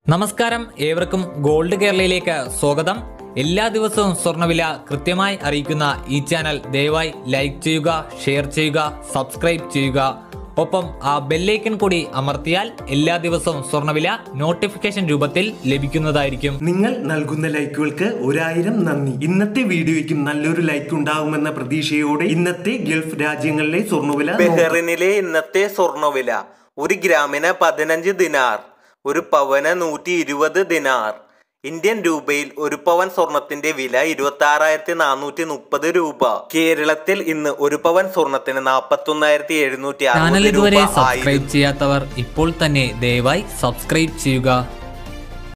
നമസ്കാരം ഏവർക്കും ഗോൾഡ് കേരളയിലേക്ക് സ്വാഗതം എല്ലാ ദിവസവും സ്വർണ്ണവില കൃത്യമായി അറിയിക്കുന്ന ഈ ചാനൽ ദയവായി ലൈക്ക് ചെയ്യുക ഷെയർ ചെയ്യുക സബ്സ്ക്രൈബ് ചെയ്യുക ഒപ്പം ആ ബെല്ലൈക്കൺ കൂടി അമർത്തിയാൽ എല്ലാ ദിവസവും സ്വർണ്ണവില നോട്ടിഫിക്കേഷൻ രൂപത്തിൽ ലഭിക്കുന്നതായിരിക്കും നിങ്ങൾ നൽകുന്ന ലൈക്കുകൾക്ക് ഒരായിരം നന്ദി ഇന്നത്തെ വീഡിയോയ്ക്കും നല്ലൊരു ലൈക്ക് ഉണ്ടാകുമെന്ന പ്രതീക്ഷയോടെ ഇന്നത്തെ ഗൾഫ് രാജ്യങ്ങളിലെ സ്വർണ്ണവില നോക്കാം. ബഹ്റിനിലെ ഇന്നത്തെ സ്വർണ്ണവില ഒരു ഗ്രാമിന് പതിനഞ്ച് ദിനാർ ഒരു പവന് നൂറ്റി ഇരുപത് ദിനാർ ഇന്ത്യൻ രൂപയിൽ ഒരു പവൻ സ്വർണത്തിന്റെ വില ഇരുപത്തി ആറായിരത്തി നാനൂറ്റി മുപ്പത് രൂപ കേരളത്തിൽ ഇന്ന് ഒരു പവൻ സ്വർണത്തിന് നാൽപ്പത്തി ഒന്നായിരത്തി എഴുന്നൂറ്റി ചാനൽ അറുപത് ഇതുവരെ രൂപ ആയിരുന്നു സബ്സ്ക്രൈബ് ചെയ്യാത്തവർ ഇപ്പോൾ തന്നെ ദയവായി സബ്സ്ക്രൈബ് ചെയ്യുക